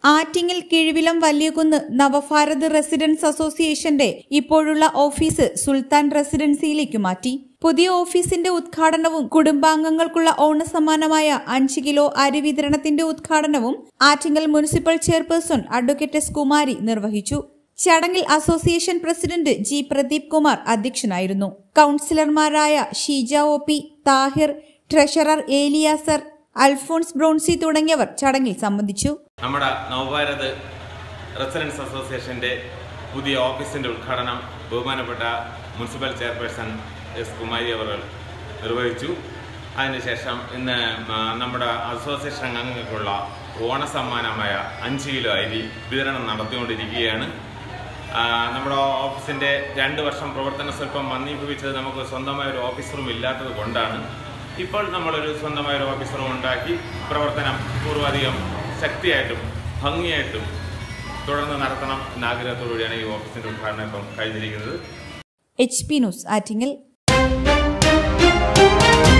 Attingal Kizhuvilam Valiyakunnu Navabharat residents അസോസിയേഷന്റെ ഇപ്പോഴുള്ള office സുൽത്താൻ റെസിഡൻസിയിലേക്ക് മാറ്റി പുതിയ ഓഫീസിന്റെ ഉദ്ഘാടനവും കുടുംബാംഗങ്ങൾക്കുള്ള ഓണസമ്മാനമായ അഞ്ച് കിലോ അരി വിതരണത്തിന്റെ ഉദ്ഘാടനവും Attingal municipal chairperson advocate S Kumari നിർവഹിച്ചു ചടങ്ങിൽ association president G Pradeep Kumar അധ്യക്ഷനായിരുന്നു കൌൺസിലർമാരായ Sheeja O P Thahir treasurer Eliyasar Alphonse Bronsy തുടങ്ങിയവർ ചടങ്ങിൽ സംബന്ധിച്ചു നമ്മുടെ നവഭാരത് റെസിഡൻസ് അസോസിയേഷൻ്റെ പുതിയ ഓഫീസിൻ്റെ ഉദ്ഘാടനം ബഹുമാനപ്പെട്ട മുനിസിപ്പൽ ചെയർപേഴ്സൺ എസ് കുമാരി അവർ നിർവഹിച്ചു അതിനുശേഷം ഇന്ന് ആ, നമ്മുടെ അസോസിയേഷൻ അംഗങ്ങൾക്കുള്ള ഓണസമ്മാനമായ അഞ്ച് കിലോ അരി വിതരണം നടത്തിക്കൊണ്ടിരിക്കുകയാണ് ആ, നമ്മുടെ ഓഫീസിൻ്റെ രണ്ട് വർഷം പ്രവർത്തന സ്വല്പം മന്ദീഭവിച്ചത് നമുക്ക് സ്വന്തമായ ഒരു ഓഫീസ് റൂം ഇല്ലാത്തത് കൊണ്ടാണ് ഇപ്പോൾ നമ്മളൊരു സ്വന്തമായ ഒരു ഓഫീസ് റൂം ഉണ്ടാക്കി പ്രവർത്തനം പൂർവാധികം ശക്തിയായിട്ടും ഭംഗിയായിട്ടും തുടർന്ന് നടത്തണം എന്ന ആഗ്രഹത്തോടുകൂടിയാണ് ഈ ഓഫീസിൻ്റെ ഉദ്ഘാടനം ഇപ്പം കഴിഞ്ഞിരിക്കുന്നത് എച്ച് പി ന്യൂസ് ആറ്റിങ്ങൽ